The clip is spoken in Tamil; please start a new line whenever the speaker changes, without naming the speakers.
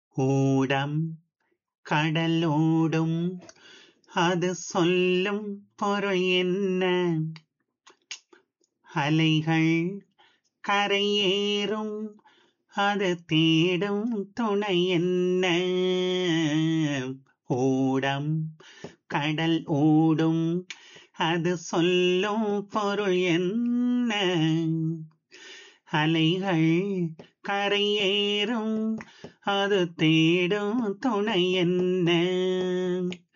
ஓடம் கடலோடும் அது சொல்லும் பொருள் என்ன அலைகள் கரையேறும் அது தேடும் துணை என்ன ஓடம் கடல் ஓடும் அது சொல்லும் பொருள் என்ன அலைகள் கரையேறும் அது தேடும் துணை என்ன